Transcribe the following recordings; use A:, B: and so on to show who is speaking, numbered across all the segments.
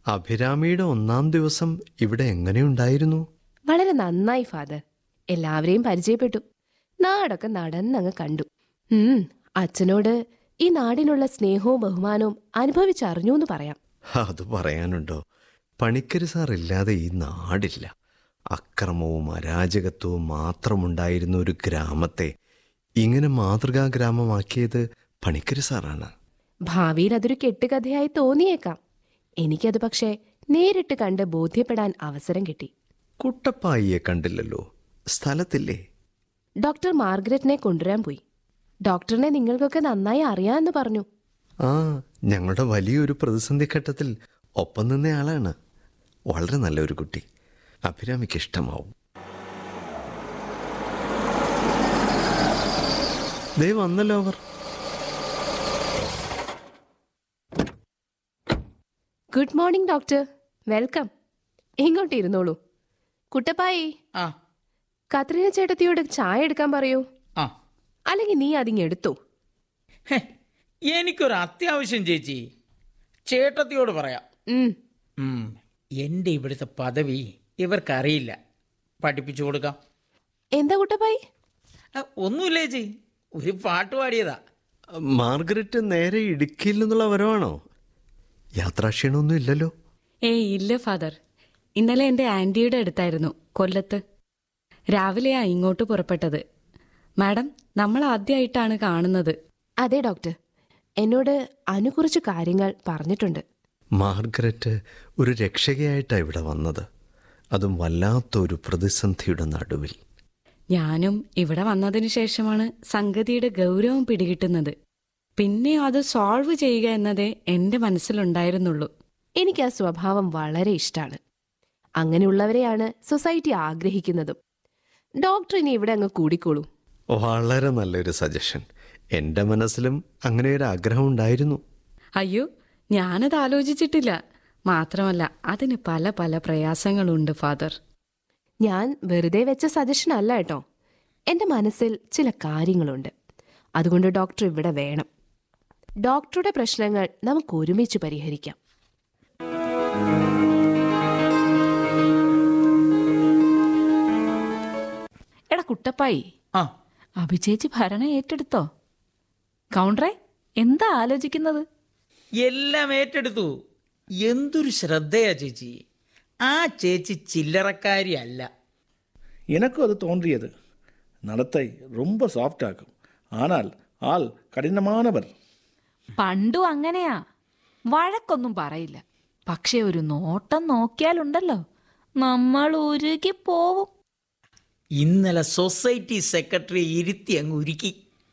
A: അഭിരാമിയുടെ ഒന്നാം ദിവസം ഇവിടെ എങ്ങനെയുണ്ടായിരുന്നു
B: വളരെ നന്നായി ഫാദർ എല്ലാവരെയും പരിചയപ്പെട്ടു നാടൊക്കെ നടന്നങ്ങ് കണ്ടു ഉം അച്ഛനോട് ഈ നാടിനുള്ള സ്നേഹവും ബഹുമാനവും അനുഭവിച്ചറിഞ്ഞു എന്ന് പറയാം
A: അത് പറയാനുണ്ടോ പണിക്കര് സാർ ഇല്ലാതെ ഈ നാടില്ല അക്രമവും അരാജകത്വവും മാത്രമുണ്ടായിരുന്ന ഒരു ഗ്രാമത്തെ ഇങ്ങനെ മാതൃകാ ഗ്രാമമാക്കിയത് പണിക്കര് സാറാണ്
B: ഭാവിയിൽ അതൊരു കെട്ടുകഥയായി തോന്നിയേക്കാം എനിക്കത് പക്ഷേ നേരിട്ട് കണ്ട് ബോധ്യപ്പെടാൻ അവസരം കിട്ടി
A: കുട്ടപ്പായിയെ കണ്ടില്ലല്ലോ സ്ഥലത്തില്ലേ
B: ഡോക്ടർ മാർഗരറ്റിനെ കൊണ്ടുവരാൻ പോയി ഡോക്ടറിനെ നിങ്ങൾക്കൊക്കെ നന്നായി അറിയാമെന്ന് പറഞ്ഞു
A: ആ ഞങ്ങളുടെ വലിയൊരു പ്രതിസന്ധി ഘട്ടത്തിൽ ഒപ്പം നിന്നയാളാണ് വളരെ നല്ലൊരു കുട്ടി അഭിരാമിക്ക് ഇഷ്ടമാവും ദേ വന്നല്ലോ അവർ
B: ഗുഡ് മോർണിംഗ് ഡോക്ടർ വെൽക്കം ഇങ്ങോട്ട് ഇരുന്നോളൂ കുട്ടപ്പായി
C: ആ
B: കത്രീന ചേട്ടത്തിയോട് ചായ എടുക്കാൻ പറയൂ
C: ആ
B: അല്ലെങ്കിൽ നീ അതിങ് എടുത്തോ
C: ഹെ, എനിക്കൊരു അത്യാവശ്യം ചേച്ചി ചേട്ടത്തിയോട് പറയാം
B: ഉം
C: ഉം, എൻ്റെ ഇവിടുത്തെ പദവി ഇവർക്കറിയില്ല പഠിപ്പിച്ചു കൊടുക്കാം
B: എന്താ കുട്ടപ്പായി
C: ആ, ഒന്നുമില്ല ചേച്ചി ഒരു പാട്ട് പാടിയതാ
A: മാർഗരറ്റ് നേരെ ഇടുക്കിയിൽ നിന്നുള്ള വരവാണോ യാത്രാക്ഷീണമൊന്നും ഇല്ലല്ലോ
D: ഏയ് ഇല്ല ഫാദർ ഇന്നലെ എൻ്റെ ആൻറ്റിയുടെ അടുത്തായിരുന്നു കൊല്ലത്ത് രാവിലെയാ ഇങ്ങോട്ട് പുറപ്പെട്ടത് മാഡം നമ്മൾ ആദ്യമായിട്ടാണ് കാണുന്നത്
B: അതെ ഡോക്ടർ എന്നോട് അനു കുറച്ച് കാര്യങ്ങൾ പറഞ്ഞിട്ടുണ്ട്
A: മാർഗരറ്റ് ഒരു രക്ഷകയായിട്ടാണ് ഇവിടെ വന്നത് അതും വല്ലാത്തൊരു പ്രതിസന്ധിയുടെ നടുവിൽ
D: ഞാനും ഇവിടെ വന്നതിന് ശേഷമാണ് സംഗതിയുടെ ഗൗരവം പിടികിട്ടുന്നത് പിന്നെ അത് സോൾവ് ചെയ്യുക എന്നതേ എൻ്റെ മനസ്സിലുണ്ടായിരുന്നുള്ളൂ
B: എനിക്ക് ആ സ്വഭാവം വളരെ ഇഷ്ടമാണ് അങ്ങനെയുള്ളവരെയാണ് സൊസൈറ്റി ആഗ്രഹിക്കുന്നതും ഡോക്ടർ ഇനി ഇവിടെ അങ്ങ് കൂടിക്കോളൂ
A: വളരെ നല്ലൊരു സജഷൻ എൻ്റെ മനസ്സിലും അങ്ങനെ ഒരു ആഗ്രഹം ഉണ്ടായിരുന്നു
D: അയ്യോ ഞാനത് ആലോചിച്ചിട്ടില്ല മാത്രമല്ല അതിന് പല പല പ്രയാസങ്ങളുണ്ട് ഫാദർ
B: ഞാൻ വെറുതെ വെച്ച സജഷൻ അല്ല കേട്ടോ എൻ്റെ മനസ്സിൽ ചില കാര്യങ്ങളുണ്ട് അതുകൊണ്ട് ഡോക്ടർ ഇവിടെ വേണം ഡോക്ടറുടെ പ്രശ്നങ്ങൾ നമുക്ക് ഒരുമിച്ച് പരിഹരിക്കാം
E: എടാ കുട്ടപ്പായി
C: ആ
E: അഭിചേച്ചി ഭരണം ഏറ്റെടുത്തോ കൗണ്ടറെ എന്താ ആലോചിക്കുന്നത്
C: എല്ലാം ഏറ്റെടുത്തു എന്തൊരു ശ്രദ്ധയാ ചേച്ചി ആ ചേച്ചി ചില്ലറക്കാരിയല്ല
F: எனக்கும் அது தோன்றியது நடத்தை ரொம்ப சாஃப்ட் ஆகும் ஆனால் ஆள் கடினமானவர்
E: പണ്ടും അങ്ങനെയാ വഴക്കൊന്നും പറയില്ല പക്ഷെ ഒരു നോട്ടം നോക്കിയാലുണ്ടല്ലോ നമ്മൾ ഉരുകി പോവും
C: ഇന്നലെ സൊസൈറ്റി സെക്രട്ടറി ഇരുത്തി അങ്ങ് ഉരുക്കി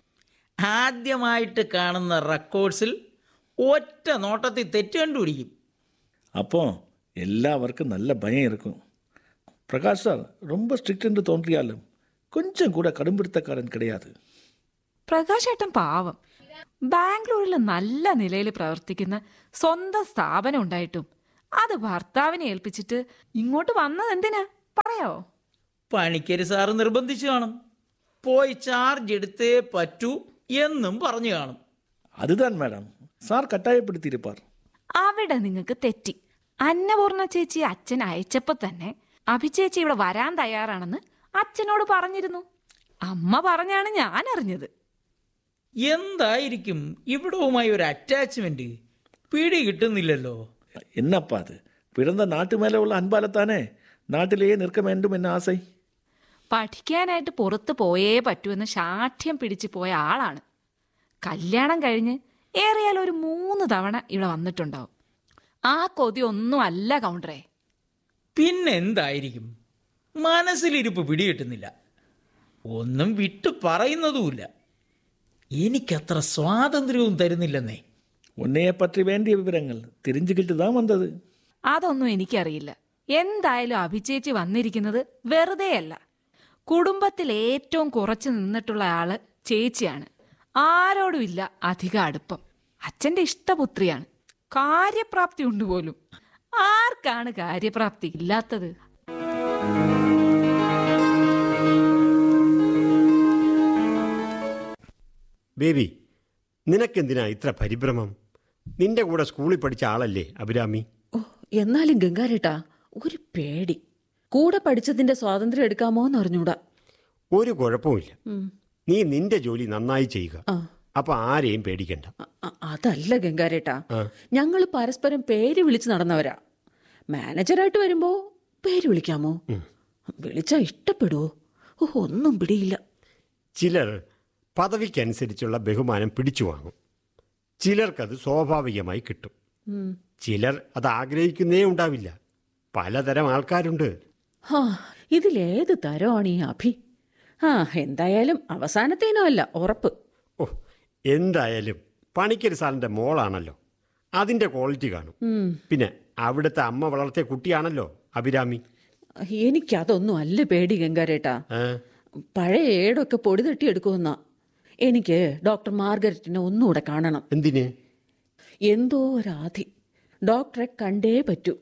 C: ആദ്യമായിട്ട് കാണുന്ന റെക്കോർഡ്സിൽ ഒറ്റ നോട്ടത്തിൽ തെറ്റ് കണ്ടുപിടിക്കും
F: அப்போ எல்லாருக்கும் நல்ல பயம் இருக்கும் பிரகாஷ் சார் ரொம்ப ஸ்ட்ரிக்ட் என்று தோன்றியாலும் கொஞ்சம் கூட கடும்பிடித்தக்காரன் கிடையாது
E: പ്രകാശേട്ടൻ പാവം ബാംഗ്ലൂരിൽ നല്ല നിലയിൽ പ്രവർത്തിക്കുന്ന സ്വന്തം സ്ഥാപനം ഉണ്ടായിട്ടും അത് ഭർത്താവിനെ ഏൽപ്പിച്ചിട്ട് ഇങ്ങോട്ട് വന്നത് എന്തിനാ പറയാവോ
C: പണിക്കര് സാറ് നിർബന്ധിച്ചു കാണും പോയി ചാർജ് എടുത്തേ പറ്റൂ എന്നും പറഞ്ഞു കാണും
F: அதுதான் மேடம் சார் கட்டாயப்படுத்தியிருப்பார்
E: അവിടെ നിങ്ങൾക്ക് തെറ്റി അന്നപൂർണ ചേച്ചി അച്ഛൻ അയച്ചപ്പോ തന്നെ അഭിചേച്ചി ഇവിടെ വരാൻ തയ്യാറാണെന്ന് അച്ഛനോട് പറഞ്ഞിരുന്നു അമ്മ പറഞ്ഞാണ് ഞാൻ അറിഞ്ഞത്
C: എന്തായിരിക്കും ഇവിടവുമായി ഒരു അറ്റാച്ച്മെന്റ് പിടി കിട്ടുന്നില്ലല്ലോ
F: என்னப்பா அது பிறந்த நாட்டு மேலே உள்ள அன்பாலத்தானே நாட்டிலேயே நிற்க வேண்டும் என்ன ஆசை
E: പഠിക്കാനായിട്ട് പുറത്ത് പോയേ പറ്റൂന്ന് ശാഠ്യം പിടിച്ചു പോയ ആളാണ് കല്യാണം കഴിഞ്ഞ് ഏറിയാൽ ഒരു മൂന്ന് തവണ ഇവിടെ വന്നിട്ടുണ്ടാവും ആ കൊതി ഒന്നും അല്ല കൗണ്ടറേ
C: പിന്നെന്തായിരിക്കും മനസ്സിലിരിപ്പ് പിടികിട്ടുന്നില്ല ഒന്നും വിട്ടു പറയുന്നതുമില്ല എനിക്കത്ര സ്വാതന്ത്ര്യവും തരുന്നില്ലെന്നേ
F: உன்னைய பற்றி வேண்டிய விவரங்கள் தெரிஞ்சுக்கிட்டு தான் வந்தது
E: അതൊന്നും എനിക്കറിയില്ല എന്തായാലും അഭിചേച്ചി വന്നിരിക്കുന്നത് വെറുതെയല്ല കുടുംബത്തിൽ ഏറ്റവും കുറച്ച് നിന്നിട്ടുള്ള ആള് ചേച്ചിയാണ് ആരോടും ഇല്ല അധിക അടുപ്പം അച്ഛന്റെ ഇഷ്ടപുത്രിയാണ് കാര്യപ്രാപ്തി ഉണ്ട് പോലും ആർക്കാണ് കാര്യപ്രാപ്തി ഇല്ലാത്തത്
G: ബേബി നിനക്കെന്തിനാ ഇത്ര പരിഭ്രമം നിന്റെ കൂടെ സ്കൂളിൽ പഠിച്ച ആളല്ലേ അഭിരാമി
D: ഓ
G: എന്നാലും ഗംഗാരേട്ടാ ഒരു പേടി കൂടെ പഠിച്ചതിന്റെ സ്വാതന്ത്ര്യം എടുക്കാമോ എന്ന് അറിഞ്ഞൂടാ
H: ഒരു കുഴപ്പമില്ല
G: ഉം.
H: നീ നിന്റെ ജോലി നന്നായി ചെയ്യുക
G: ആ.
H: അപ്പൊ ആരെയും പേടിക്കണ്ട
G: അ- അ- അതല്ല ഗംഗാരേട്ടാ
H: ആ.
G: ഞങ്ങൾ പരസ്പരം പേര് വിളിച്ച് നടന്നവരാ മാനേജറായിട്ട് വരുമ്പോ പേര് വിളിക്കാമോ വിളിച്ചാ ഇഷ്ടപ്പെടുവോ ഓ ഒന്നും പിടിയില്ല
H: ചിലർ പദവിക്കനുസരിച്ചുള്ള ബഹുമാനം പിടിച്ചു വാങ്ങും ചിലർക്കത് സ്വാഭാവികമായി കിട്ടും
G: ഉം.
H: ചിലർ അത് ആഗ്രഹിക്കുന്നേ ഉണ്ടാവില്ല പലതരം ആൾക്കാരുണ്ട്
G: ഹാ ഇതിലേത് തരമാണ് ഈ അഭി ആ എന്തായാലും അവസാനത്തേനോ അല്ല ഉറപ്പ്
H: ഓ എന്തായാലും പണിക്കര് സാറിന്റെ മോളാണല്ലോ അതിന്റെ ക്വാളിറ്റി കാണും
G: ഉം.
H: പിന്നെ അവിടുത്തെ അമ്മ വളർത്തിയ കുട്ടിയാണല്ലോ അഭിരാമി
G: എനിക്കതൊന്നും അല്ല പേടി ഗംഗാരേട്ടാ
H: ഏ?
G: പഴയ ഏടൊക്കെ പൊടി തട്ടിയെടുക്കുമെന്നാ എനിക്ക് ഡോക്ടർ മാർഗരറ്റിനെ ഒന്നുകൂടെ കാണണം
H: എന്തിന്
G: എന്തോ ഒരാധി ഡോക്ടറെ കണ്ടേ പറ്റൂ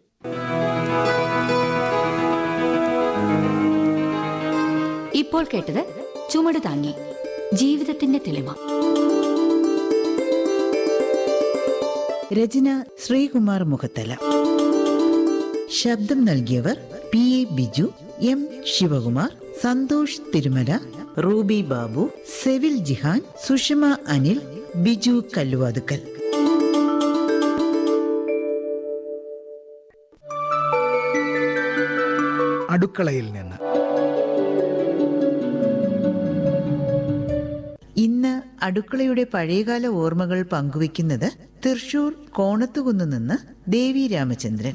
I: ഇപ്പോൾ കേട്ടത് ചുമട് താങ്ങി ജീവിതത്തിന്റെ തെളിമ
J: രചന ശ്രീകുമാർ മുഖത്തല ശബ്ദം നൽകിയവർ P A Biju M Sivakumar Santhosh Thirumala Ruby Babu Sevil Jihan Sushama Anil Biju Kalluvathukkal
K: അടുക്കളയിൽ നിന്ന്
J: ഇന്ന് അടുക്കളയുടെ പഴയകാല ഓർമ്മകൾ പങ്കുവയ്ക്കുന്നത് തൃശൂർ കോണത്തുകുന്നു നിന്ന് ദേവി രാമചന്ദ്രൻ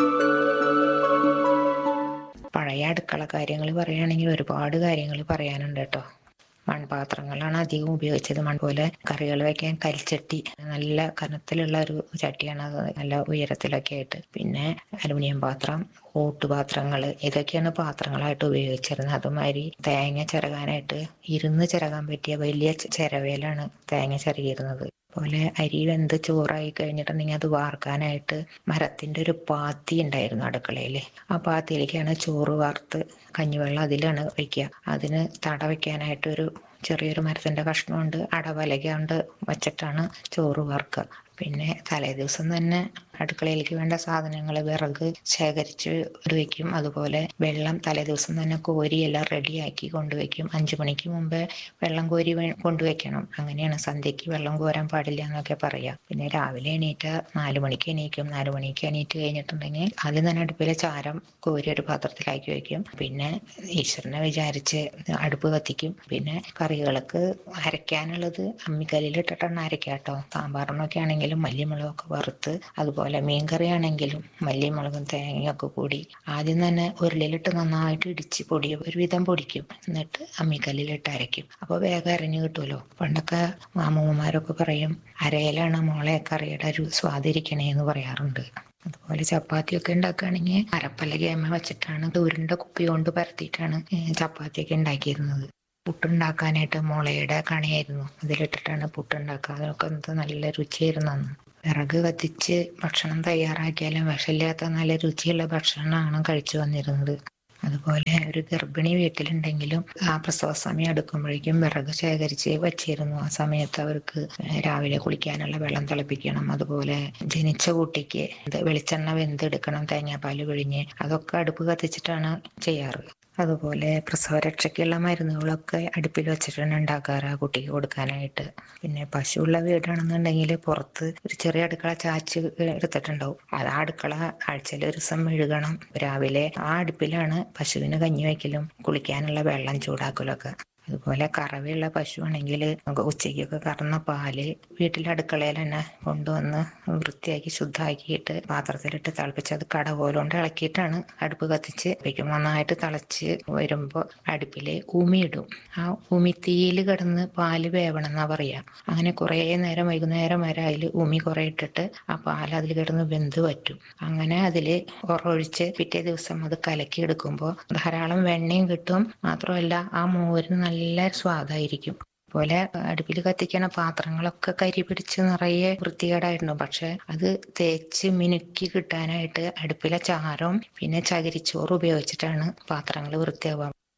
L: പഴയ അടുക്കള കാര്യങ്ങൾ പറയുകയാണെങ്കിൽ ഒരുപാട് കാര്യങ്ങൾ പറയാനുണ്ട് കേട്ടോ മൺപാത്രങ്ങളാണ് അധികം ഉപയോഗിച്ചത് മൺ പോലെ കറികൾ വെക്കാൻ കൽച്ചട്ടി നല്ല കനത്തിലുള്ള ഒരു ചട്ടിയാണ് അത് നല്ല ഉയരത്തിലൊക്കെ ആയിട്ട് പിന്നെ അലുമിനിയം പാത്രം ഓട്ടുപാത്രങ്ങൾ ഇതൊക്കെയാണ് പാത്രങ്ങളായിട്ട് ഉപയോഗിച്ചിരുന്നത് അതുമാതിരി തേങ്ങ ചിരകാനായിട്ട് ഇരുന്ന് ചിരകാൻ പറ്റിയ വലിയ ച- ചിരവേലാണ് തേങ്ങ ചിരകിയിരുന്നത് പോലെ അരി വെന്ത് ചോറായി കഴിഞ്ഞിട്ടുണ്ടെങ്കിൽ അത് വാർക്കാനായിട്ട് മരത്തിന്റെ ഒരു പാത്തി ഉണ്ടായിരുന്നു അടുക്കളയിൽ ആ പാത്തിയിലേക്കാണ് ചോറ് വാർത്ത് കഞ്ഞിവെള്ളം അതിലാണ് വയ്ക്കുക അതിന് തട വെക്കാനായിട്ട് ഒരു ചെറിയൊരു മരത്തിന്റെ കഷ്ണമുണ്ട് അടവലക കൊണ്ട് വച്ചിട്ടാണ് ചോറ് വാർക്കുക പിന്നെ തലേ ദിവസം തന്നെ അടുക്കളയിലേക്ക് വേണ്ട സാധനങ്ങൾ വിറക് ശേഖരിച്ച് വെക്കും അതുപോലെ വെള്ളം തലേ ദിവസം തന്നെ കോരി എല്ലാം റെഡിയാക്കി കൊണ്ടുവയ്ക്കും അഞ്ചു മണിക്ക് മുമ്പേ വെള്ളം കോരി വേ- കൊണ്ടുവയ്ക്കണം അങ്ങനെയാണ് സന്ധ്യയ്ക്ക് വെള്ളം കോരാൻ പാടില്ല എന്നൊക്കെ പറയാം പിന്നെ രാവിലെ എണീറ്റ് നാലു മണിക്ക് എണീക്കും നാലു മണിക്ക് എണീറ്റ് കഴിഞ്ഞിട്ടുണ്ടെങ്കിൽ ആദ്യം തന്നെ അടുപ്പിലെ ചാരം കോരി ഒരു പാത്രത്തിലാക്കി വെക്കും പിന്നെ ഈശ്വരനെ വിചാരിച്ച് അടുപ്പ് കത്തിക്കും പിന്നെ കറികൾക്ക് അരയ്ക്കാനുള്ളത് അമ്മിക്കല്ലിലിട്ടിട്ടാണ് അരയ്ക്കുക കേട്ടോ സാമ്പാറിനൊക്കെ ആണെങ്കിലും മല്ലിമുളകൊക്കെ വറുത്ത് അതുപോലെ മീൻകറി ആണെങ്കിലും മല്ലിമുളകും തേങ്ങയൊക്കെ കൂടി ആദ്യം തന്നെ ഉരുളിയിലിട്ട് നന്നായിട്ട് ഇടിച്ച് പൊടി ഒരുവിധം പൊടിക്കും എന്നിട്ട് അമ്മിക്കല്ലിലിട്ട് അരയ്ക്കും അപ്പോൾ വേഗം അരഞ്ഞു കിട്ടുമല്ലോ പണ്ടൊക്കെ മാമൂമ്മമാരൊക്കെ പറയും അരയിലാണ് മോളെ കറിയുടെ ഒരു സ്വാദിരിക്കണേ എന്ന് പറയാറുണ്ട് അതുപോലെ ചപ്പാത്തിയൊക്കെ ഉണ്ടാക്കുകയാണെങ്കിൽ അരപ്പലകയമ്മ വെച്ചിട്ടാണ് ഉരുണ്ട കുപ്പി കൊണ്ട് പരത്തിയിട്ടാണ് ഏ, ചപ്പാത്തിയൊക്കെ ഉണ്ടാക്കിയിരുന്നത് പുട്ടുണ്ടാക്കാനായിട്ട് മുളയുടെ കണിയായിരുന്നു അതിലിട്ടിട്ടാണ് പുട്ടുണ്ടാക്കുക അതിനൊക്കെ എന്ത് നല്ല രുചിയായിരുന്നു അന്ന് വിറക് കത്തിച്ച് ഭക്ഷണം തയ്യാറാക്കിയാലും വിഷമില്ലാത്ത നല്ല രുചിയുള്ള ഭക്ഷണമാണ് കഴിച്ചു വന്നിരുന്നത് അതുപോലെ ഒരു ഗർഭിണി വീട്ടിലുണ്ടെങ്കിലും ആ പ്രസവ സമയം അടുക്കുമ്പോഴേക്കും വിറക് ശേഖരിച്ച് വച്ചിരുന്നു ആ സമയത്ത് അവർക്ക് രാവിലെ കുളിക്കാനുള്ള വെള്ളം തിളപ്പിക്കണം അതുപോലെ ജനിച്ച കുട്ടിക്ക് ഇത് വെളിച്ചെണ്ണ വെന്തെടുക്കണം തേങ്ങാപ്പാൽ പിഴിഞ്ഞ് അതൊക്കെ അടുപ്പ് കത്തിച്ചിട്ടാണ് ചെയ്യാറ് അതുപോലെ പ്രസവരക്ഷയ്ക്കുള്ള മരുന്നുകളൊക്കെ അടുപ്പിൽ വെച്ചിട്ടാണ് ഉണ്ടാക്കാറ് ആ കുട്ടിക്ക് കൊടുക്കാനായിട്ട് പിന്നെ പശുവുള്ള വീടാണെന്നുണ്ടെങ്കിൽ പുറത്ത് ഒരു ചെറിയ അടുക്കള ചാച്ച് എടുത്തിട്ടുണ്ടാവും അത് ആ അടുക്കള ആഴ്ചയിൽ ഒരു ദിവസം മെഴുകണം രാവിലെ ആ അടുപ്പിലാണ് പശുവിന് കഞ്ഞി വയ്ക്കലും കുളിക്കാനുള്ള വെള്ളം ചൂടാക്കലൊക്കെ അതുപോലെ കറവയുള്ള പശു ആണെങ്കിൽ ഉച്ചയ്ക്കൊക്കെ കറന്ന പാല് വീട്ടിലെ അടുക്കളയിൽ തന്നെ കൊണ്ടുവന്ന് വൃത്തിയാക്കി ശുദ്ധമാക്കിയിട്ട് പാത്രത്തിലിട്ട് തിളപ്പിച്ച് അത് കടകോലുകൊണ്ട് ഇളക്കിയിട്ടാണ് അടുപ്പ് കത്തിച്ച് വെക്കും നന്നായിട്ട് തിളച്ച് വരുമ്പോൾ അടുപ്പിൽ ഉമിയിടും ആ ഉമി തീയിൽ കിടന്ന് പാല് വേവണം എന്നാ പറയാ അങ്ങനെ കുറേ നേരം വൈകുന്നേരം വരെ അതിൽ ഉമി കുറേ ഇട്ടിട്ട് ആ പാൽ അതിൽ കിടന്ന് വെന്ത് പറ്റും അങ്ങനെ അതിൽ ഉറൊഴിച്ച് പിറ്റേ ദിവസം അത് കലക്കി എടുക്കുമ്പോൾ ധാരാളം വെണ്ണയും കിട്ടും മാത്രമല്ല ആ മോരിന് നല്ല സ്വാദായിരിക്കും പോലെ അടുപ്പിൽ കത്തിക്കണ പാത്രങ്ങളൊക്കെ കരി പിടിച്ച് നിറയെ വൃത്തികേടായിരുന്നു പക്ഷെ അത് തേച്ച് മിനുക്കി കിട്ടാനായിട്ട് അടുപ്പിലെ ചാരവും പിന്നെ ചകിരിച്ചോറ് ഉപയോഗിച്ചിട്ടാണ് പാത്രങ്ങൾ വൃത്തിയാവുക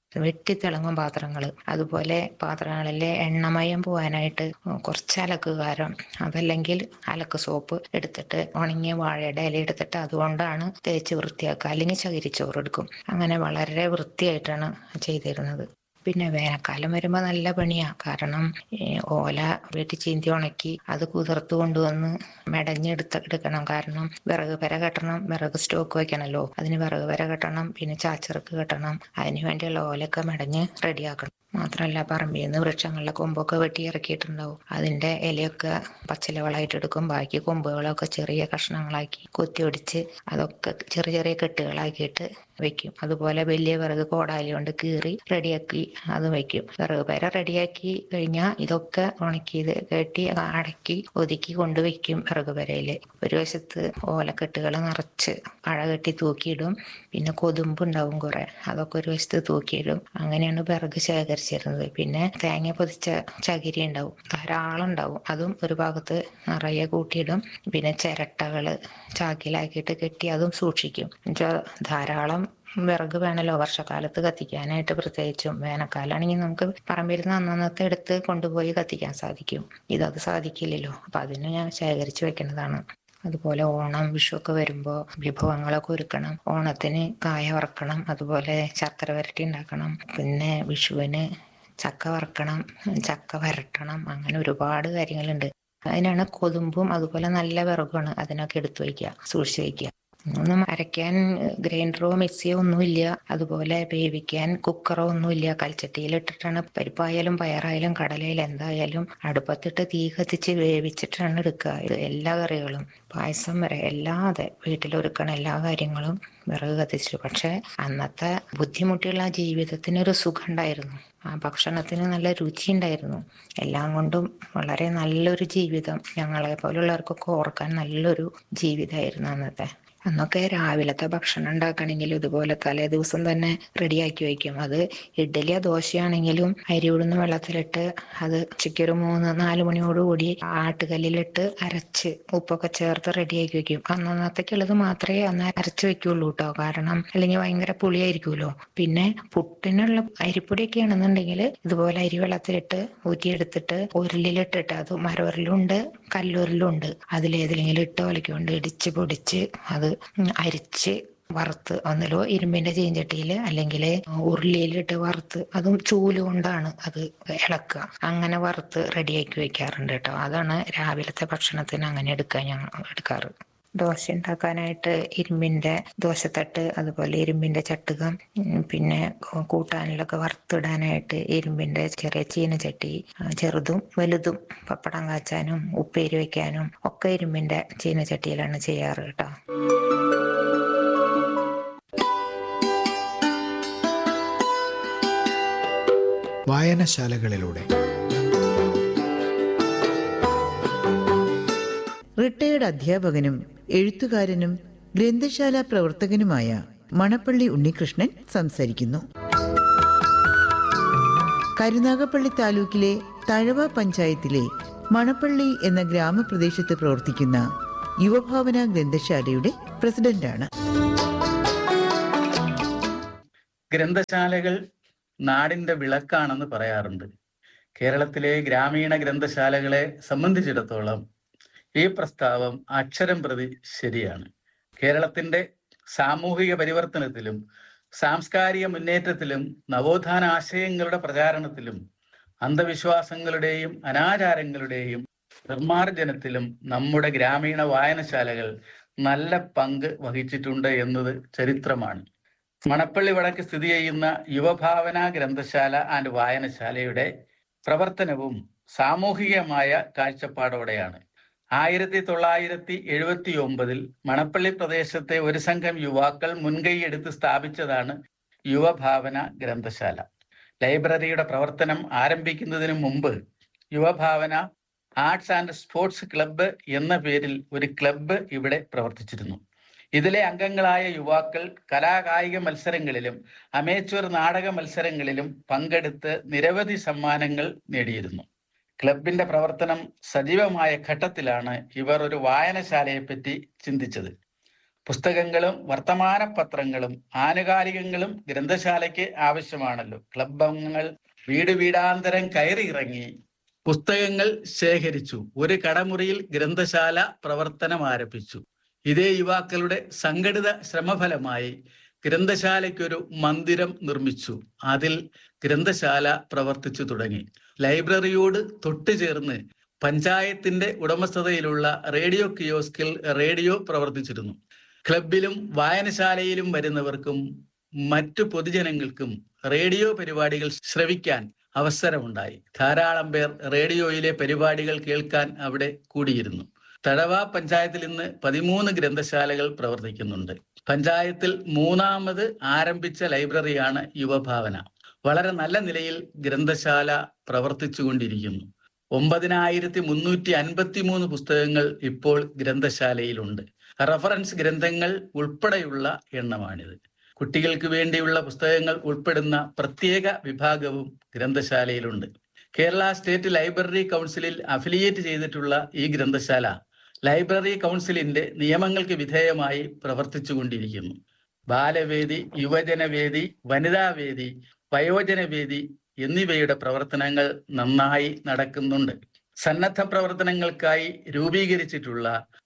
L: വെട്ടിത്തിളങ്ങും പാത്രങ്ങൾ അതുപോലെ പാത്രങ്ങളിലെ എണ്ണമയം പോകാനായിട്ട് കുറച്ച് അലക്ക് കാരം അതല്ലെങ്കിൽ അലക്ക് സോപ്പ് എടുത്തിട്ട് ഉണങ്ങിയ വാഴയുടെ ഇല എടുത്തിട്ട് അതുകൊണ്ടാണ് തേച്ച് വൃത്തിയാക്കുക അല്ലെങ്കിൽ ചകിരിച്ചോറ് എടുക്കും അങ്ങനെ വളരെ വൃത്തിയായിട്ടാണ് ചെയ്തിരുന്നത് പിന്നെ വേനൽക്കാലം വരുമ്പോൾ നല്ല പണിയാ കാരണം ഈ ഓല വെട്ടി ചീന്തി ഉണക്കി അത് കുതിർത്ത് കൊണ്ടുവന്ന് മെടഞ്ഞെടുത്ത് എടുക്കണം കാരണം വിറക് പെര കെട്ടണം വിറക് സ്റ്റോക്ക് വെക്കണമല്ലോ അതിന് വിറക് പെര കെട്ടണം പിന്നെ ചാച്ചിറക്ക് കെട്ടണം അതിന് വേണ്ടിയുള്ള ഓലൊക്കെ മെടഞ്ഞ് റെഡിയാക്കണം മാത്രമല്ല പറമ്പിൽ നിന്ന് വൃക്ഷങ്ങളിലെ കൊമ്പൊക്കെ വെട്ടി ഇറക്കിയിട്ടുണ്ടാവും അതിന്റെ ഇലയൊക്കെ പച്ചിലകളായിട്ട് എടുക്കും ബാക്കി കൊമ്പുകളൊക്കെ ചെറിയ കഷ്ണങ്ങളാക്കി കൊത്തി ഒടിച്ച് അതൊക്കെ ചെറിയ ചെറിയ കെട്ടുകളാക്കിയിട്ട് വെക്കും അതുപോലെ വലിയ വിറക് കോടാലി കൊണ്ട് കീറി റെഡിയാക്കി അത് വെക്കും വിറക് പേര റെഡിയാക്കി കഴിഞ്ഞാൽ ഇതൊക്കെ ഉണക്കിയത് കെട്ടി അടക്കി ഒതുക്കി കൊണ്ടുവയ്ക്കും വിറക് പെരയിൽ ഒരു വശത്ത് ഓലക്കെട്ടുകൾ നിറച്ച് അഴ കെട്ടി തൂക്കിയിടും പിന്നെ കൊതുമ്പ് ഉണ്ടാവും കുറെ അതൊക്കെ ഒരു വശത്ത് തൂക്കിയിടും അങ്ങനെയാണ് വിറക് ശേഖരിച്ചിരുന്നത് പിന്നെ തേങ്ങ പൊതിച്ച ചകിരി ഉണ്ടാവും ധാരാളം ഉണ്ടാവും അതും ഒരു ഭാഗത്ത് നിറയെ കൂട്ടിയിടും പിന്നെ ചിരട്ടകള് ചാക്കിലാക്കിയിട്ട് കെട്ടി അതും സൂക്ഷിക്കും എന്നുവെച്ചാൽ ധാരാളം വിറക് വേണമല്ലോ വർഷക്കാലത്ത് കത്തിക്കാനായിട്ട് പ്രത്യേകിച്ചും വേനൽക്കാലാണെങ്കിൽ നമുക്ക് പറമ്പിരുന്ന് അന്നന്നത്തെ എടുത്ത് കൊണ്ടുപോയി കത്തിക്കാൻ സാധിക്കും ഇതത് സാധിക്കില്ലല്ലോ അപ്പൊ അതിന് ഞാൻ ശേഖരിച്ചു വെക്കുന്നതാണ് അതുപോലെ ഓണം വിഷു ഒക്കെ വരുമ്പോൾ വിഭവങ്ങളൊക്കെ ഒരുക്കണം ഓണത്തിന് കായ വറക്കണം അതുപോലെ ശർക്കര വരട്ടി ഉണ്ടാക്കണം പിന്നെ വിഷുവിന് ചക്ക വറക്കണം ചക്ക വരട്ടണം അങ്ങനെ ഒരുപാട് കാര്യങ്ങളുണ്ട് അതിനാണ് കൊതുമ്പും അതുപോലെ നല്ല വിറകുമാണ് അതിനൊക്കെ എടുത്തു വയ്ക്കുക സൂക്ഷിച്ചു വയ്ക്കുക ഒന്നും അരയ്ക്കാൻ ഗ്രൈൻഡറോ മിക്സിയോ ഒന്നുമില്ല അതുപോലെ വേവിക്കാൻ കുക്കറോ ഒന്നുമില്ല കൽച്ചട്ടിയിൽ ഇട്ടിട്ടാണ് പരിപ്പായാലും പയറായാലും കടലയിലും എന്തായാലും അടുപ്പത്തിട്ട് തീ കത്തിച്ച് വേവിച്ചിട്ടാണ് എടുക്കുക ഇത് എല്ലാ കറികളും പായസം വരെ എല്ലാതെ വീട്ടിലൊരുക്കണ എല്ലാ കാര്യങ്ങളും വിറക് കത്തിച്ചു പക്ഷെ അന്നത്തെ ബുദ്ധിമുട്ടുള്ള ആ ജീവിതത്തിന് ഒരു സുഖം ഉണ്ടായിരുന്നു ആ ഭക്ഷണത്തിന് നല്ല രുചി ഉണ്ടായിരുന്നു എല്ലാം കൊണ്ടും വളരെ നല്ലൊരു ജീവിതം ഞങ്ങളെ പോലുള്ളവർക്കൊക്കെ ഓർക്കാൻ നല്ലൊരു ജീവിതമായിരുന്നു അന്നത്തെ അന്നൊക്കെ രാവിലത്തെ ഭക്ഷണം ഉണ്ടാക്കണമെങ്കിൽ ഇതുപോലെ തലേ ദിവസം തന്നെ റെഡിയാക്കി വയ്ക്കും അത് ഇഡ്ഡലിയോ ദോശയാണെങ്കിലും അരി ഉഴുന്ന് വെള്ളത്തിലിട്ട് അത് ഉച്ചയ്ക്ക് ഒരു മൂന്ന് നാല് മണിയോടുകൂടി ആട്ടുകല്ലിലിട്ട് അരച്ച് ഉപ്പൊക്കെ ചേർത്ത് റെഡിയാക്കി വെക്കും അന്നന്നത്തേക്കുള്ളത് മാത്രമേ അന്ന് അരച്ച് വെക്കുള്ളൂ കേട്ടോ കാരണം അല്ലെങ്കിൽ ഭയങ്കര പുളിയായിരിക്കുമല്ലോ പിന്നെ പുട്ടിനുള്ള അരിപ്പൊടിയൊക്കെ ആണെന്നുണ്ടെങ്കിൽ ഇതുപോലെ അരി വെള്ളത്തിലിട്ട് ഊറ്റിയെടുത്തിട്ട് ഉരുളിലിട്ടിട്ട് അത് മരവരലുണ്ട് കല്ലുരലുണ്ട് അതിലേതിലെങ്കിലും ഇട്ട് ഒലക്കൊണ്ട് ഇടിച്ച് പൊടിച്ച് അത് അരിച്ച് വറുത്ത് ഒന്നിലോ ഇരുമ്പിന്റെ ചീഞ്ചട്ടിയിൽ അല്ലെങ്കിൽ ഉരുളിയിലിട്ട് വറുത്ത് അതും ചൂല് കൊണ്ടാണ് അത് ഇളക്കുക അങ്ങനെ വറുത്ത് റെഡിയാക്കി വെക്കാറുണ്ട് കേട്ടോ അതാണ് രാവിലത്തെ ഭക്ഷണത്തിന് അങ്ങനെ എടുക്കാൻ ഞങ്ങൾ എടുക്കാറ് ദോശ ഉണ്ടാക്കാനായിട്ട് ഇരുമ്പിന്റെ ദോശത്തട്ട് അതുപോലെ ഇരുമ്പിന്റെ ചട്ടുകം ഉം, പിന്നെ കൂട്ടാനിലൊക്കെ വറുത്തിടാനായിട്ട് ഇരുമ്പിന്റെ ചെറിയ ചീനച്ചട്ടി ആ, ചെറുതും വലുതും പപ്പടം കാച്ചാനും ഉപ്പേരി വെക്കാനും ഒക്കെ ഇരുമ്പിന്റെ ചീനച്ചട്ടിയിലാണ് ചെയ്യാറ് കേട്ടോ
K: വായനശാലകളിലൂടെ
J: റിട്ടയർഡ് അധ്യാപകനും എഴുത്തുകാരനും ഗ്രന്ഥശാല പ്രവർത്തകനുമായ മണപ്പള്ളി ഉണ്ണികൃഷ്ണൻ സംസാരിക്കുന്നു കരുനാഗപ്പള്ളി താലൂക്കിലെ തഴവ പഞ്ചായത്തിലെ മണപ്പള്ളി എന്ന ഗ്രാമപ്രദേശത്ത് പ്രവർത്തിക്കുന്ന യുവഭാവന ഗ്രന്ഥശാലയുടെ പ്രസിഡന്റാണ്
M: ഗ്രന്ഥശാലകൾ നാടിന്റെ വിളക്കാണെന്ന് പറയാറുണ്ട് കേരളത്തിലെ ഗ്രാമീണ ഗ്രന്ഥശാലകളെ സംബന്ധിച്ചിടത്തോളം ഈ പ്രസ്താവം അക്ഷരം പ്രതി ശരിയാണ് കേരളത്തിന്റെ സാമൂഹിക പരിവർത്തനത്തിലും സാംസ്കാരിക മുന്നേറ്റത്തിലും നവോത്ഥാന ആശയങ്ങളുടെ പ്രചാരണത്തിലും അന്ധവിശ്വാസങ്ങളുടെയും അനാചാരങ്ങളുടെയും നിർമ്മാർജ്ജനത്തിലും നമ്മുടെ ഗ്രാമീണ വായനശാലകൾ നല്ല പങ്ക് വഹിച്ചിട്ടുണ്ട് എന്നത് ചരിത്രമാണ് മണപ്പള്ളി വടക്ക് സ്ഥിതി ചെയ്യുന്ന യുവഭാവന ഗ്രന്ഥശാല ആൻഡ് വായനശാലയുടെ പ്രവർത്തനവും സാമൂഹികമായ കാഴ്ചപ്പാടോടെയാണ് ആയിരത്തി തൊള്ളായിരത്തി എഴുപത്തി ഒമ്പതിൽ മണപ്പള്ളി പ്രദേശത്തെ ഒരു സംഘം യുവാക്കൾ മുൻകൈയെടുത്ത് സ്ഥാപിച്ചതാണ് യുവഭാവന ഗ്രന്ഥശാല ലൈബ്രറിയുടെ പ്രവർത്തനം ആരംഭിക്കുന്നതിന് മുമ്പ് Yuvabhavana arts and sports club എന്ന പേരിൽ ഒരു ക്ലബ്ബ് ഇവിടെ പ്രവർത്തിച്ചിരുന്നു ഇതിലെ അംഗങ്ങളായ യുവാക്കൾ കലാകായിക മത്സരങ്ങളിലും അമേച്വർ നാടക മത്സരങ്ങളിലും പങ്കെടുത്ത് നിരവധി സമ്മാനങ്ങൾ നേടിയിരുന്നു ക്ലബിന്റെ പ്രവർത്തനം സജീവമായ ഘട്ടത്തിലാണ് ഇവർ ഒരു വായനശാലയെ പറ്റി ചിന്തിച്ചത് പുസ്തകങ്ങളും വർത്തമാന പത്രങ്ങളും ആനുകാലികങ്ങളും ഗ്രന്ഥശാലയ്ക്ക് ആവശ്യമാണല്ലോ ക്ലബ് അംഗങ്ങൾ വീട് വീടാന്തരം കയറി ഇറങ്ങി പുസ്തകങ്ങൾ ശേഖരിച്ചു ഒരു കടമുറിയിൽ ഗ്രന്ഥശാല പ്രവർത്തനം ആരംഭിച്ചു ഇതേ യുവാക്കളുടെ സംഘടിത ശ്രമഫലമായി ഗ്രന്ഥശാലയ്ക്കൊരു മന്ദിരം നിർമ്മിച്ചു അതിൽ ഗ്രന്ഥശാല പ്രവർത്തിച്ചു തുടങ്ങി ലൈബ്രറിയോട് തൊട്ടുചേർന്ന് പഞ്ചായത്തിന്റെ ഉടമസ്ഥതയിലുള്ള റേഡിയോ കിയോസ്കിൽ റേഡിയോ പ്രവർത്തിച്ചിരുന്നു ക്ലബിലും വായനശാലയിലും വരുന്നവർക്കും മറ്റു പൊതുജനങ്ങൾക്കും റേഡിയോ പരിപാടികൾ ശ്രവിക്കാൻ അവസരമുണ്ടായി ധാരാളം പേർ റേഡിയോയിലെ പരിപാടികൾ കേൾക്കാൻ അവിടെ കൂടിയിരുന്നു തഴവ പഞ്ചായത്തിൽ ഇന്ന് പതിമൂന്ന് ഗ്രന്ഥശാലകൾ പ്രവർത്തിക്കുന്നുണ്ട് പഞ്ചായത്തിൽ മൂന്നാമത് ആരംഭിച്ച ലൈബ്രറിയാണ് യുവഭാവന വളരെ നല്ല നിലയിൽ ഗ്രന്ഥശാല പ്രവർത്തിച്ചുകൊണ്ടിരിക്കുന്നു ഒമ്പതിനായിരത്തി മുന്നൂറ്റി അൻപത്തി മൂന്ന് പുസ്തകങ്ങൾ ഇപ്പോൾ ഗ്രന്ഥശാലയിലുണ്ട് റഫറൻസ് ഗ്രന്ഥങ്ങൾ ഉൾപ്പെടെയുള്ള എണ്ണമാണിത് കുട്ടികൾക്ക് വേണ്ടിയുള്ള പുസ്തകങ്ങൾ ഉൾപ്പെടുന്ന പ്രത്യേക വിഭാഗവും ഗ്രന്ഥശാലയിലുണ്ട് കേരള സ്റ്റേറ്റ് ലൈബ്രറി കൗൺസിലിൽ അഫിലിയേറ്റ് ചെയ്തിട്ടുള്ള ഈ ഗ്രന്ഥശാല ലൈബ്രറി കൗൺസിലിന്റെ നിയമങ്ങൾക്ക് വിധേയമായി പ്രവർത്തിച്ചുകൊണ്ടിരിക്കുന്നു ബാലവേദി യുവജനവേദി വനിതാവേദി വയോജനവേദി എന്നിവയുടെ പ്രവർത്തനങ്ങൾ നന്നായി നടക്കുന്നുണ്ട് സന്നദ്ധ പ്രവർത്തനങ്ങൾക്കായി രൂപീകരിച്ചിട്ടുള്ള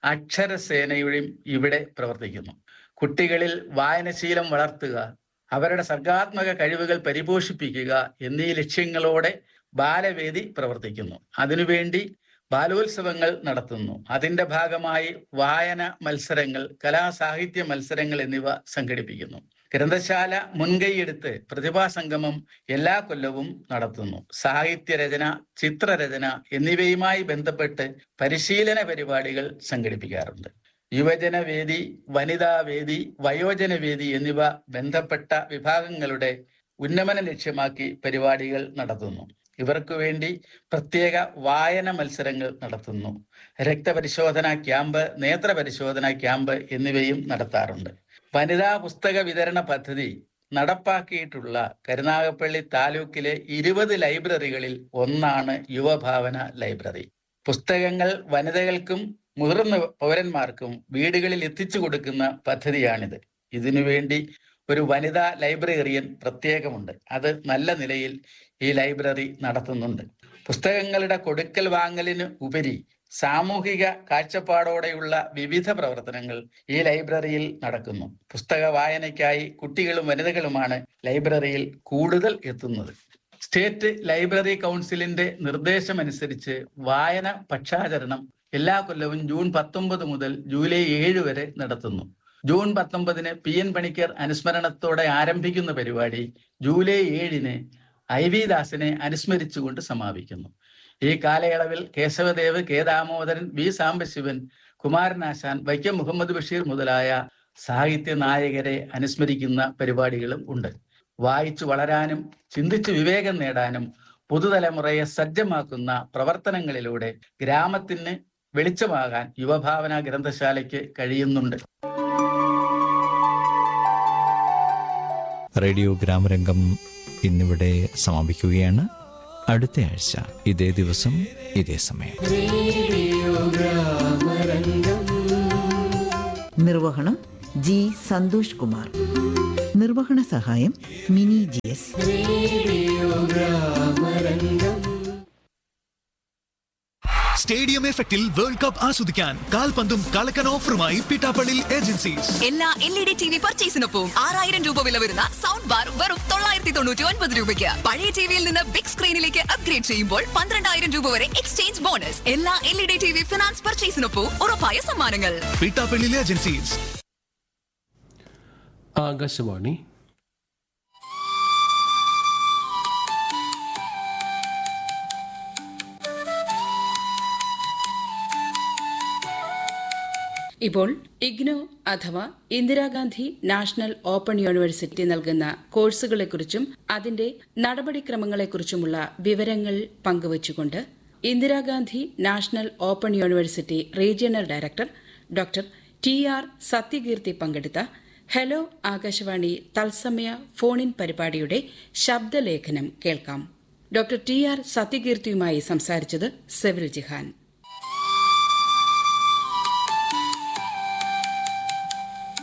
M: അക്ഷരസേനയും ഇവിടെ പ്രവർത്തിക്കുന്നു കുട്ടികളിൽ വായനശീലം വളർത്തുക അവരുടെ സർഗാത്മക കഴിവുകൾ പരിപോഷിപ്പിക്കുക എന്നീ ലക്ഷ്യങ്ങളോടെ ബാലവേദി പ്രവർത്തിക്കുന്നു അതിനുവേണ്ടി ബാലോത്സവങ്ങൾ നടത്തുന്നു അതിന്റെ ഭാഗമായി വായന മത്സരങ്ങൾ കലാസാഹിത്യ മത്സരങ്ങൾ എന്നിവ സംഘടിപ്പിക്കുന്നു ഗ്രന്ഥശാല മുൻകൈയെടുത്ത് പ്രതിഭാ സംഗമം എല്ലാ കൊല്ലവും നടത്തുന്നു സാഹിത്യരചന ചിത്രരചന എന്നിവയുമായി ബന്ധപ്പെട്ട് പരിശീലന പരിപാടികൾ സംഘടിപ്പിക്കാറുണ്ട് യുവജനവേദി വനിതാവേദി വയോജനവേദി എന്നിവ ബന്ധപ്പെട്ട വിഭാഗങ്ങളുടെ ഉന്നമന ലക്ഷ്യമാക്കി പരിപാടികൾ നടത്തുന്നു ഇവർക്ക് വേണ്ടി പ്രത്യേക വായന മത്സരങ്ങൾ നടത്തുന്നു രക്തപരിശോധന ക്യാമ്പ് നേത്ര പരിശോധന ക്യാമ്പ് എന്നിവയും നടത്താറുണ്ട് വനിതാ പുസ്തക വിതരണ പദ്ധതി നടപ്പാക്കിയിട്ടുള്ള കരുനാഗപ്പള്ളി താലൂക്കിലെ ഇരുപത് ലൈബ്രറികളിൽ ഒന്നാണ് യുവഭാവന ലൈബ്രറി പുസ്തകങ്ങൾ വനിതകൾക്കും മുതിർന്ന പൗരന്മാർക്കും വീടുകളിൽ എത്തിച്ചു കൊടുക്കുന്ന പദ്ധതിയാണിത് ഇതിനുവേണ്ടി ഒരു വനിതാ ലൈബ്രറിയൻ പ്രത്യേകമുണ്ട് അത് നല്ല നിലയിൽ ഈ ലൈബ്രറി നടത്തുന്നുണ്ട് പുസ്തകങ്ങളുടെ കൊടുക്കൽ വാങ്ങലിന് ഉപരി സാമൂഹിക കാഴ്ചപ്പാടോടെയുള്ള വിവിധ പ്രവർത്തനങ്ങൾ ഈ ലൈബ്രറിയിൽ നടക്കുന്നു പുസ്തക വായനയ്ക്കായി കുട്ടികളും വനിതകളുമാണ് ലൈബ്രറിയിൽ കൂടുതൽ എത്തുന്നത് സ്റ്റേറ്റ് ലൈബ്രറി കൗൺസിലിന്റെ നിർദ്ദേശമനുസരിച്ച് വായന പക്ഷാചരണം എല്ലാ കൊല്ലവും ജൂൺ പത്തൊമ്പത് മുതൽ ജൂലൈ ഏഴ് വരെ നടത്തുന്നു ജൂൺ പത്തൊമ്പതിന് പി എൻ പണിക്കർ അനുസ്മരണത്തോടെ ആരംഭിക്കുന്ന പരിപാടി ജൂലൈ ഏഴിന് ഐ വി ദാസിനെ അനുസ്മരിച്ചുകൊണ്ട് സമാപിക്കുന്നു ഈ കാലയളവിൽ കേശവദേവ് കെ ദാമോദരൻ വി സാംബശിവൻ കുമാരനാശാൻ വൈക്കം മുഹമ്മദ് ബഷീർ മുതലായ സാഹിത്യ നായകരെ അനുസ്മരിക്കുന്ന പരിപാടികളും ഉണ്ട് വായിച്ചു വളരാനും ചിന്തിച്ചു വിവേകം നേടാനും പുതുതലമുറയെ സജ്ജമാക്കുന്ന പ്രവർത്തനങ്ങളിലൂടെ ഗ്രാമത്തിന് വെളിച്ചമാകാൻ യുവഭാവന ഗ്രന്ഥശാലയ്ക്ക് കഴിയുന്നുണ്ട്
N: റേഡിയോ ഗ്രാമരംഗം ഇന്നിവിടെ സമാപിക്കുകയാണ് അടുത്ത ആഴ്ച ഇതേ ദിവസം ഇതേ സമയം
J: നിർവഹണം ജി സന്തോഷ് കുമാർ നിർവഹണ സഹായം മിനി ജി എസ്
O: സ്റ്റേഡിയം എഫക്റ്റിൽ വേൾഡ് കപ്പ് ആസ്വദിക്കാൻ കാൽപന്തും കളക്കൻ ഓഫറുമായി പിട്ടാപ്പള്ളി ഏജൻസീസ്
P: എല്ലാ L E D T V പർച്ചേസിനൊപ്പം ആറായിരം രൂപ വില വരുന്ന സൗണ്ട് ബാർ വെറും തൊള്ളായിരത്തി തൊണ്ണൂറ്റി ഒൻപത് രൂപയ്ക്ക് പഴയ ടിവിയിൽ നിന്ന് ബിഗ് സ്ക്രീനിലേക്ക് അപ്ഗ്രേഡ് ചെയ്യുമ്പോൾ പന്ത്രണ്ടായിരം രൂപ വരെ എക്സ്ചേഞ്ച് ബോണസ് എല്ലാ L E D T V finance പർച്ചേസിനൊപ്പം ഉറപ്പായ സമ്മാനങ്ങൾ
O: പിട്ടാപ്പള്ളി ഏജൻസീസ്
Q: ആകാശവാണി
G: ഇപ്പോൾ ഇഗ്നോ അഥവാ ഇന്ദിരാഗാന്ധി നാഷണൽ ഓപ്പൺ യൂണിവേഴ്സിറ്റി നൽകുന്ന കോഴ്സുകളെക്കുറിച്ചും അതിന്റെ നടപടിക്രമങ്ങളെക്കുറിച്ചുമുള്ള വിവരങ്ങൾ പങ്കുവച്ചുകൊണ്ട് Indira Gandhi national open university regional director doctor T R Sathyakeerthi പങ്കെടുത്ത ഹലോ ആകാശവാണി തത്സമയ ഫോൺ ഇൻ പരിപാടിയുടെ ശബ്ദലേഖനം കേൾക്കാം ഡോക്ടർ ടി ആർ സത്യകീർത്തിയുമായി സംസാരിച്ചത് സെവിൽ ജിഹാൻ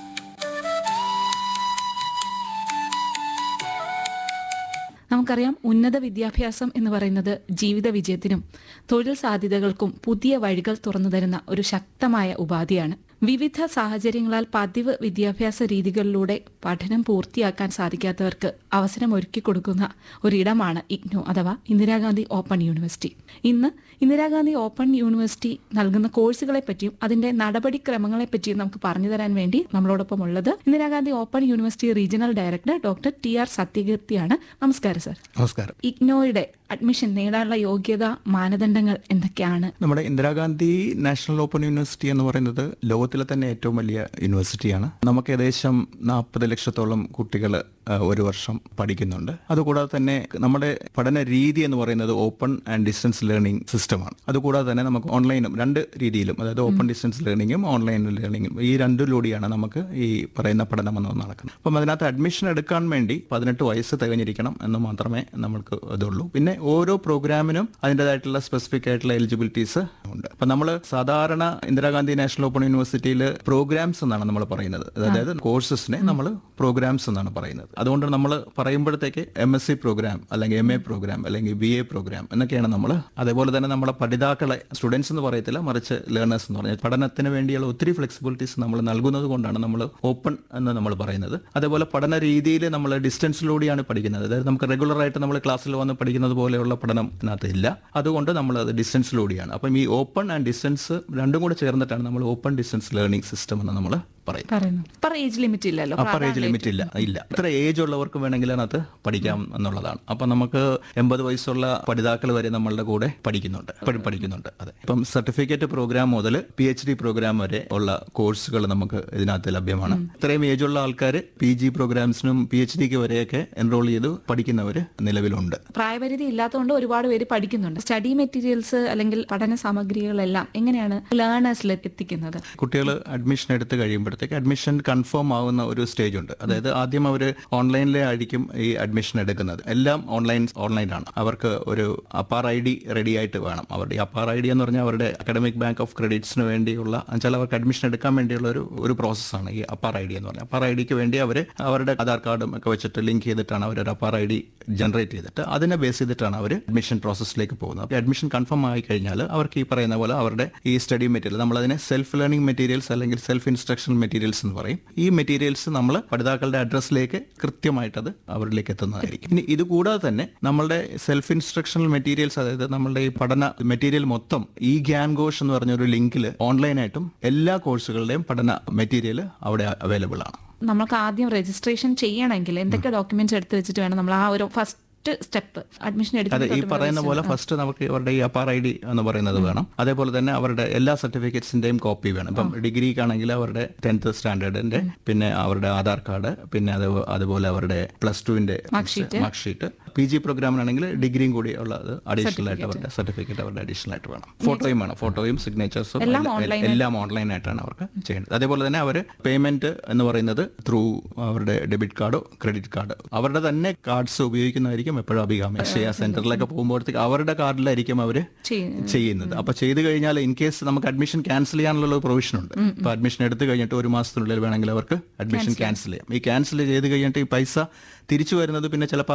E: നമുക്കറിയാം ഉന്നത വിദ്യാഭ്യാസം എന്ന് പറയുന്നത് ജീവിത വിജയത്തിനും തൊഴിൽ സാധ്യതകൾക്കും പുതിയ വഴികൾ തുറന്നു തരുന്ന ഒരു ശക്തമായ ഉപാധിയാണ് വിവിധ സാഹചര്യങ്ങളാൽ പതിവ് വിദ്യാഭ്യാസ രീതികളിലൂടെ പഠനം പൂർത്തിയാക്കാൻ സാധിക്കാത്തവർക്ക് അവസരം ഒരുക്കി കൊടുക്കുന്ന ഒരിടമാണ് ഇഗ്നോ അഥവാ ഇന്ദിരാഗാന്ധി ഓപ്പൺ യൂണിവേഴ്സിറ്റി ഇന്ന് ഇന്ദിരാഗാന്ധി ഓപ്പൺ യൂണിവേഴ്സിറ്റി നൽകുന്ന കോഴ്സുകളെ പറ്റിയും അതിന്റെ നടപടിക്രമങ്ങളെ പറ്റിയും നമുക്ക് പറഞ്ഞു തരാൻ വേണ്ടി നമ്മളോടൊപ്പം ഉള്ളത് Indira Gandhi open university regional director doctor T R സത്യകീർത്തിയാണ് നമസ്കാരം സർ
Q: നമസ്കാരം
E: ഇഗ്നോയുടെ അഡ്മിഷൻ നേടാനുള്ള യോഗ്യത മാനദണ്ഡങ്ങൾ എന്തൊക്കെയാണ്
Q: നമ്മുടെ ഇന്ദിരാഗാന്ധി നാഷണൽ ഓപ്പൺ യൂണിവേഴ്സിറ്റി എന്ന് പറയുന്നത് ലോകത്തിലെ തന്നെ ഏറ്റവും വലിയ യൂണിവേഴ്സിറ്റിയാണ് നമുക്ക് ഏകദേശം നാൽപ്പത് ലക്ഷത്തോളം കുട്ടികൾ ഒരു വർഷം പഠിക്കുന്നുണ്ട് അതുകൂടാതെ തന്നെ നമ്മുടെ പഠന രീതി എന്ന് പറയുന്നത് ഓപ്പൺ ആൻഡ് ഡിസ്റ്റൻസ് ലേണിംഗ് സിസ്റ്റമാണ് അതുകൂടാതെ തന്നെ നമുക്ക് ഓൺലൈനും രണ്ട് രീതിയിലും അതായത് ഓപ്പൺ ഡിസ്റ്റൻസ് ലേണിംഗും ഓൺലൈൻ ലേണിംഗും ഈ രണ്ടിലൂടെയാണ് നമുക്ക് ഈ പറയുന്ന പഠനം എന്ന് നടക്കുന്നത് അപ്പം അതിനകത്ത് അഡ്മിഷൻ എടുക്കാൻ വേണ്ടി പതിനെട്ട് വയസ്സ് തികഞ്ഞിരിക്കണം എന്ന് മാത്രമേ നമ്മൾക്ക് ഇതുള്ളൂ പിന്നെ ഓരോ പ്രോഗ്രാമിനും അതിൻ്റെതായിട്ടുള്ള സ്പെസിഫിക് ആയിട്ടുള്ള എലിജിബിലിറ്റീസ് ഉണ്ട് അപ്പം നമ്മൾ സാധാരണ ഇന്ദിരാഗാന്ധി നാഷണൽ ഓപ്പൺ യൂണിവേഴ്സിറ്റിയിൽ പ്രോഗ്രാംസ് എന്നാണ് നമ്മൾ പറയുന്നത് അതായത് കോഴ്സസിനെ നമ്മൾ പ്രോഗ്രാംസ് എന്നാണ് പറയുന്നത് അതുകൊണ്ട് നമ്മൾ പറയുമ്പോഴത്തേക്ക് എം എസ് സി പ്രോഗ്രാം അല്ലെങ്കിൽ എം എ പ്രോഗ്രാം അല്ലെങ്കിൽ ബി എ പ്രോഗ്രാം എന്നൊക്കെയാണ് നമ്മൾ അതേപോലെ തന്നെ നമ്മളെ പഠിതാക്കളെ സ്റ്റുഡൻസ് എന്ന് പറയത്തില്ല മറിച്ച് ലേണേഴ്സ് എന്ന് പറഞ്ഞാൽ പഠനത്തിന് വേണ്ടിയുള്ള ഒത്തിരി ഫ്ലെക്സിബിലിറ്റീസ് നമ്മൾ നൽകുന്നത് കൊണ്ടാണ് നമ്മൾ ഓപ്പൺ എന്ന് നമ്മൾ പറയുന്നത് അതേപോലെ പഠന രീതിയിൽ നമ്മൾ ഡിസ്റ്റൻസിലൂടെയാണ് പഠിക്കുന്നത് അതായത് നമുക്ക് റെഗുലർ ആയിട്ട് നമ്മൾ ക്ലാസ്സിൽ വന്ന് പഠിക്കുന്നത് പോലെയുള്ള പഠനം ഇതിനകത്ത് ഇല്ല അതുകൊണ്ട് നമ്മൾ അത് ഡിസ്റ്റൻസിലൂടെയാണ് അപ്പം ഈ ഓപ്പൺ ആൻഡ് ഡിസ്റ്റൻസ് രണ്ടും കൂടെ ചേർന്നിട്ടാണ് നമ്മൾ ഓപ്പൺ ഡിസ്റ്റൻസ് ലേണിംഗ് സിസ്റ്റം എന്ന് നമ്മൾ പറയും
E: പറയുന്നു അപ്പർ ഏജ് ലിമിറ്റ് ഇല്ലല്ലോ
Q: അപ്പർ ഏജ് ലിമിറ്റ് ഇല്ല ഇല്ല ഇത്ര ഏജ് ഉള്ളവർക്ക് വേണമെങ്കിൽ അതിനകത്ത് പഠിക്കാം എന്നുള്ളതാണ് അപ്പം നമുക്ക് എൺപത് വയസ്സുള്ള പഠിതാക്കൾ വരെ നമ്മളുടെ കൂടെ പഠിക്കുന്നുണ്ട് ഇപ്പോഴും പഠിക്കുന്നുണ്ട് അതെ ഇപ്പം സർട്ടിഫിക്കറ്റ് പ്രോഗ്രാം മുതൽ പി എച്ച് ഡി പ്രോഗ്രാം വരെ ഉള്ള കോഴ്സുകൾ നമുക്ക് ഇതിനകത്ത് ലഭ്യമാണ് ഇത്രയും ഏജ് ഉള്ള ആൾക്കാർ പി ജി പ്രോഗ്രാംസിനും പി എച്ച് ഡിക്ക് വരെയൊക്കെ എൻറോൾ ചെയ്ത് പഠിക്കുന്നവർ നിലവിലുണ്ട്
E: പ്രായപരിധി ഇല്ലാത്തതുകൊണ്ട് ഒരുപാട് പേര് പഠിക്കുന്നുണ്ട് സ്റ്റഡി മെറ്റീരിയൽസ് അല്ലെങ്കിൽ പഠന സാമഗ്രികളെല്ലാം എങ്ങനെയാണ് ലേണേഴ്സിൽ എത്തിക്കുന്നത്
Q: കുട്ടികൾ അഡ്മിഷൻ എടുത്ത് കഴിയുമ്പോഴത്തേക്ക് അഡ്മിഷൻ കൺഫേം ആവുന്ന ഒരു സ്റ്റേജ് ഉണ്ട് അതായത് ആദ്യം അവർ ഓൺലൈനിലെ ആയിരിക്കും ഈ അഡ്മിഷൻ എടുക്കുന്നത് എല്ലാം ഓൺലൈൻ ഓൺലൈനാണ് അവർക്ക് ഒരു അപ്പാർ ഐ ഡി റെഡി ആയിട്ട് വേണം അവരുടെ ഈ അപ്പാർ ഐ ഡി എന്ന് പറഞ്ഞാൽ അവരുടെ അക്കാഡമിക് ബാങ്ക് ഓഫ് ക്രെഡിറ്റ്സിന് വേണ്ടിയുള്ള എന്നുവെച്ചാൽ അവർക്ക് അഡ്മിഷൻ എടുക്കാൻ വേണ്ടിയുള്ള ഒരു ഒരു പ്രോസസ്സാണ് ഈ അപ്പാർ ഐ ഡി എന്ന് പറഞ്ഞാൽ അപ്പാർ ഐ ഡിക്ക് വേണ്ടി അവർ അവരുടെ ആധാർ കാർഡും ഒക്കെ വെച്ചിട്ട് ലിങ്ക് ചെയ്തിട്ടാണ് അവർ ഒരു അപ്പാർ ഐ ഡി ജനറേറ്റ് ചെയ്തിട്ട് അതിനെ ബേസ് ചെയ്തിട്ടാണ് അവർ അഡ്മിഷൻ പ്രോസസ്സിലേക്ക് പോകുന്നത് അഡ്മിഷൻ കൺഫേം ആയി കഴിഞ്ഞാൽ അവർക്ക് ഈ പറയുന്ന പോലെ അവരുടെ ഈ സ്റ്റഡി മെറ്റീരിയൽ നമ്മൾ അതിനെ സെൽഫ് ലേണിംഗ് മെറ്റീരിയൽസ് അല്ലെങ്കിൽ സെൽഫ് ഇൻസ്ട്രക്ഷൻ മെറ്റീരിയൽസ് എന്ന് പറയും ഈ മെറ്റീരിയൽസ് നമ്മൾ പഠിതാക്കളുടെ അഡ്രസ്സിലേക്ക് കൃത്യമായിട്ട് അത് അവരിലേക്ക് എത്തുന്നതായിരിക്കും ഇനി ഇത് കൂടാതെ തന്നെ നമ്മളുടെ സെൽഫ് ഇൻസ്ട്രക്ഷണൽ മെറ്റീരിയൽസ് അതായത് നമ്മളുടെ ഈ പഠന മെറ്റീരിയൽ മൊത്തം ഈ ഗ്യാൻ ഘോഷ് എന്ന് പറഞ്ഞ ഒരു ലിങ്കിൽ ഓൺലൈനായിട്ടും എല്ലാ കോഴ്സുകളുടെയും പഠന മെറ്റീരിയൽ അവിടെ അവൈലബിൾ ആണ്
E: നമുക്ക് ആദ്യം രജിസ്ട്രേഷൻ ചെയ്യണമെങ്കിൽ എന്തൊക്കെ ഡോക്യുമെന്റ്സ് എടുത്ത് വെച്ചിട്ട് വേണം നമ്മൾ ആ ഒരു ഫസ്റ്റ് സ്റ്റെപ്പ് അഡ്മിഷൻ
Q: അതെ ഈ പറയുന്ന പോലെ ഫസ്റ്റ് നമുക്ക് അവരുടെ ഈ അപ്പാർ ഐ ഡി എന്ന് പറയുന്നത് വേണം അതേപോലെ തന്നെ അവരുടെ എല്ലാ സർട്ടിഫിക്കറ്റ്സിന്റെയും കോപ്പി വേണം ഇപ്പം ഡിഗ്രിക്കാണെങ്കിൽ അവരുടെ ടെൻത്ത് സ്റ്റാൻഡേർഡിന്റെ പിന്നെ അവരുടെ ആധാർ കാർഡ് പിന്നെ അത് അതുപോലെ അവരുടെ പ്ലസ് ടുവിന്റെ മാർക്ക് ഷീറ്റ് പി ജി പ്രോഗ്രാമിനാണെങ്കിൽ ഡിഗ്രിയും കൂടി ഉള്ളത് അഡീഷണൽ ആയിട്ട് അവരുടെ സർട്ടിഫിക്കറ്റ് അവരുടെ അഡീഷണൽ ആയിട്ട് വേണം ഫോട്ടോയും വേണം ഫോട്ടോയും സിഗ്നേച്ചേഴ്സും എല്ലാം ഓൺലൈൻ ആയിട്ടാണ് അവർക്ക് ചെയ്യേണ്ടത് അതേപോലെ തന്നെ അവർ പേയ്മെന്റ് എന്ന് പറയുന്നത് ത്രൂ അവരുടെ ഡെബിറ്റ് കാർഡോ ക്രെഡിറ്റ് കാർഡ് അവരുടെ തന്നെ കാർഡ്സ് ഉപയോഗിക്കുന്നതായിരിക്കും എപ്പോഴും അഭികാമ്യം അക്ഷയ സെന്ററിലൊക്കെ പോകുമ്പോഴത്തേക്ക് അവരുടെ കാർഡിലായിരിക്കും അവർ ചെയ്യുന്നത് അപ്പൊ ചെയ്ത് കഴിഞ്ഞാൽ ഇൻ കേസ് നമുക്ക് അഡ്മിഷൻ ക്യാൻസൽ ചെയ്യാനുള്ള പ്രൊവിഷൻ ഉണ്ട് ഇപ്പൊ അഡ്മിഷൻ എടുത്തു കഴിഞ്ഞിട്ട് ഒരു മാസത്തിനുള്ളിൽ വേണമെങ്കിൽ അവർക്ക് അഡ്മിഷൻ ക്യാൻസൽ ചെയ്യാം ഈ ക്യാൻസൽ ചെയ്ത് കഴിഞ്ഞിട്ട് ഈ പൈസ തിരിച്ചു വരുന്നത് പിന്നെ ചിലപ്പോൾ